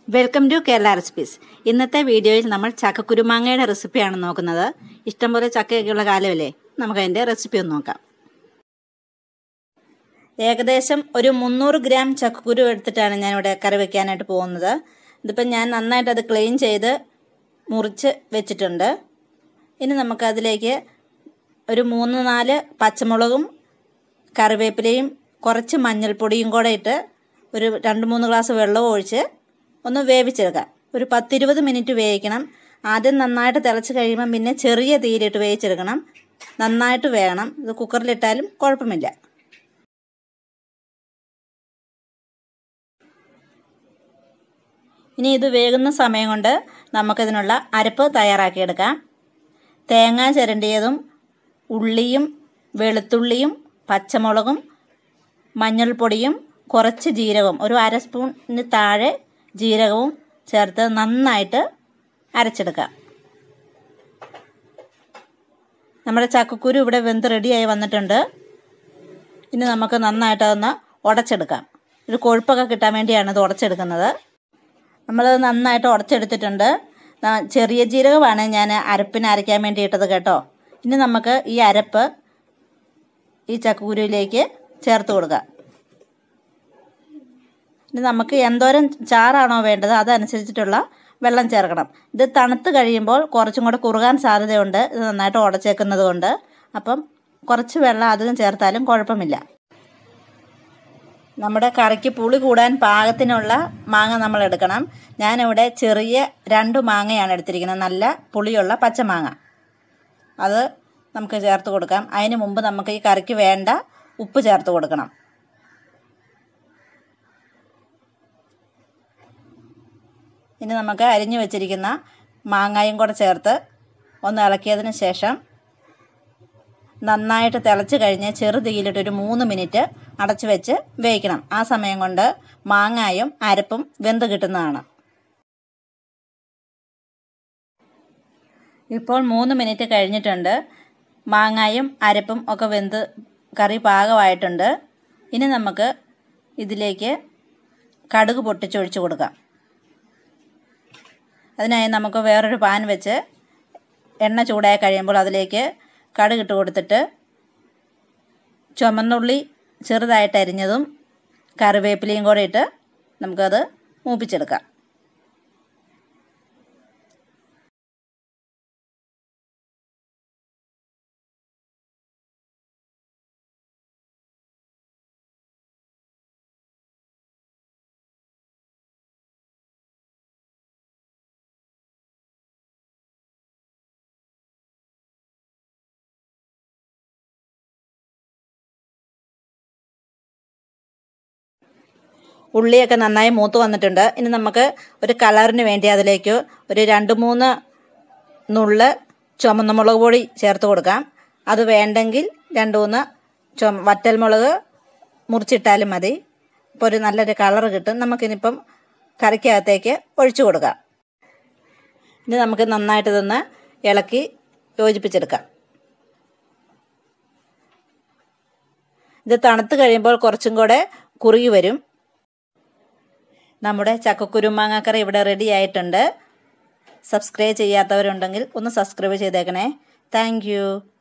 welcome to Kerala recipes ഇന്നത്തെ വീഡിയോയിൽ നമ്മൾ ചക്കക്കുരുമാങ്ങയുടെ റെസിപ്പിയാണ് നോക്കുന്നത് ഇഷ്ടംപോലെ ചക്കയൊക്കെയുള്ള കാലമല്ലേ നമുക്കതിൻ്റെ റെസിപ്പി ഒന്ന് നോക്കാം ഏകദേശം ഒരു മുന്നൂറ് ഗ്രാം ചക്കക്കുരു എടുത്തിട്ടാണ് ഞാനിവിടെ കറി വെക്കാനായിട്ട് പോകുന്നത് ഇതിപ്പം ഞാൻ നന്നായിട്ട് അത് ക്ലീൻ ചെയ്ത് മുറിച്ച് വെച്ചിട്ടുണ്ട് ഇനി നമുക്കതിലേക്ക് ഒരു മൂന്ന് നാല് പച്ചമുളകും കറിവേപ്പിലയും കുറച്ച് മഞ്ഞൾപ്പൊടിയും കൂടെ ഇട്ട് ഒരു രണ്ട് മൂന്ന് ഗ്ലാസ് വെള്ളവും ഒഴിച്ച് ഒന്ന് വേവിച്ചെടുക്കാം ഒരു പത്തിരുപത് മിനിറ്റ് വേവിക്കണം ആദ്യം നന്നായിട്ട് തിളച്ച് കഴിയുമ്പം പിന്നെ ചെറിയ തീയിലിട്ട് വേവിച്ചെടുക്കണം നന്നായിട്ട് വേകണം ഇത് കുക്കറിലിട്ടാലും കുഴപ്പമില്ല ഇനി ഇത് വേകുന്ന സമയം കൊണ്ട് നമുക്കിതിനുള്ള അരപ്പ് തയ്യാറാക്കിയെടുക്കാം തേങ്ങ ചിരണ്ടിയതും ഉള്ളിയും വെളുത്തുള്ളിയും പച്ചമുളകും മഞ്ഞൾപ്പൊടിയും കുറച്ച് ജീരകവും ഒരു അര സ്പൂണിന് താഴെ ജീരകവും ചേർത്ത് നന്നായിട്ട് അരച്ചെടുക്കാം നമ്മുടെ ചക്കക്കുരു ഇവിടെ വെന്ത് റെഡിയായി വന്നിട്ടുണ്ട് ഇനി നമുക്ക് നന്നായിട്ട് അതൊന്ന് ഉടച്ചെടുക്കാം ഒരു കൊഴുപ്പൊക്കെ കിട്ടാൻ വേണ്ടിയാണ് ഇത് ഉടച്ചെടുക്കുന്നത് നമ്മളത് നന്നായിട്ട് ഉടച്ചെടുത്തിട്ടുണ്ട് ചെറിയ ജീരകമാണ് ഞാൻ അരപ്പിന് അരയ്ക്കാൻ വേണ്ടി ഇട്ടത് കേട്ടോ ഇനി നമുക്ക് ഈ അരപ്പ് ഈ ചക്കക്കുരുവിലേക്ക് ചേർത്ത് കൊടുക്കാം ഇനി നമുക്ക് എന്തോരം ചാറാണോ വേണ്ടത് അതനുസരിച്ചിട്ടുള്ള വെള്ളം ചേർക്കണം ഇത് തണുത്ത് കഴിയുമ്പോൾ കുറച്ചും കൂടെ കുറുകാൻ സാധ്യതയുണ്ട് ഇത് നന്നായിട്ട് ഉടച്ചേക്കുന്നത് കൊണ്ട് അപ്പം കുറച്ച് വെള്ളം അധികം ചേർത്താലും കുഴപ്പമില്ല നമ്മുടെ കറിക്ക് പുളി കൂടാൻ പാകത്തിനുള്ള മാങ്ങ നമ്മൾ എടുക്കണം ഞാനിവിടെ ചെറിയ രണ്ട് മാങ്ങയാണ് എടുത്തിരിക്കുന്നത് നല്ല പുളിയുള്ള പച്ചമാങ്ങ അത് നമുക്ക് ചേർത്ത് കൊടുക്കാം അതിന് മുമ്പ് നമുക്ക് ഈ കറിക്ക് വേണ്ട ഉപ്പ് ചേർത്ത് കൊടുക്കണം ഇനി നമുക്ക് അരിഞ്ഞു വെച്ചിരിക്കുന്ന മാങ്ങായും കൂടെ ചേർത്ത് ഒന്ന് ഇളക്കിയതിന് ശേഷം നന്നായിട്ട് തിളച്ച് കഴിഞ്ഞ് ചെറു തീയിലിട്ട് ഒരു മൂന്ന് മിനിറ്റ് അടച്ചു വെച്ച് വേവിക്കണം ആ സമയം കൊണ്ട് മാങ്ങായും അരപ്പും വെന്ത് കിട്ടുന്നതാണ് ഇപ്പോൾ മൂന്ന് മിനിറ്റ് കഴിഞ്ഞിട്ടുണ്ട് മാങ്ങായും അരപ്പും ഒക്കെ വെന്ത് കറി പാകമായിട്ടുണ്ട് ഇനി നമുക്ക് ഇതിലേക്ക് കടുക് പൊട്ടിച്ചൊഴിച്ച് കൊടുക്കാം അതിനായി നമുക്ക് വേറൊരു പാൻ വെച്ച് എണ്ണ ചൂടായി കഴിയുമ്പോൾ അതിലേക്ക് കടുകിട്ട് കൊടുത്തിട്ട് ചുമന്നുള്ളി ചെറുതായിട്ട് അരിഞ്ഞതും കറിവേപ്പിലയും കൂടെ ഇട്ട് നമുക്കത് മൂപ്പിച്ചെടുക്കാം ഉള്ളിയൊക്കെ നന്നായി മൂത്ത് വന്നിട്ടുണ്ട് ഇനി നമുക്ക് ഒരു കളറിന് വേണ്ടി അതിലേക്ക് ഒരു രണ്ട് മൂന്ന് നുള്ള് ചുമന്ന മുളക് പൊടി ചേർത്ത് കൊടുക്കാം അത് വേണ്ടെങ്കിൽ രണ്ട് മൂന്ന് ചുമ വറ്റൽമുളക് മുറിച്ചിട്ടാലും മതി ഇപ്പോൾ ഒരു നല്ലൊരു കളർ കിട്ടും നമുക്കിനിപ്പം കറിക്കകത്തേക്ക് ഒഴിച്ചു കൊടുക്കാം ഇനി നമുക്ക് നന്നായിട്ട് ഇതൊന്ന് ഇളക്കി യോജിപ്പിച്ചെടുക്കാം ഇത് തണുത്ത് കഴിയുമ്പോൾ കുറച്ചും കൂടെ കുറുകി വരും നമ്മുടെ ചക്കക്കുരുമാങ്ങാക്കറി ഇവിടെ റെഡി ആയിട്ടുണ്ട് സബ്സ്ക്രൈബ് ചെയ്യാത്തവരുണ്ടെങ്കിൽ ഒന്ന് സബ്സ്ക്രൈബ് ചെയ്തേക്കണേ താങ്ക്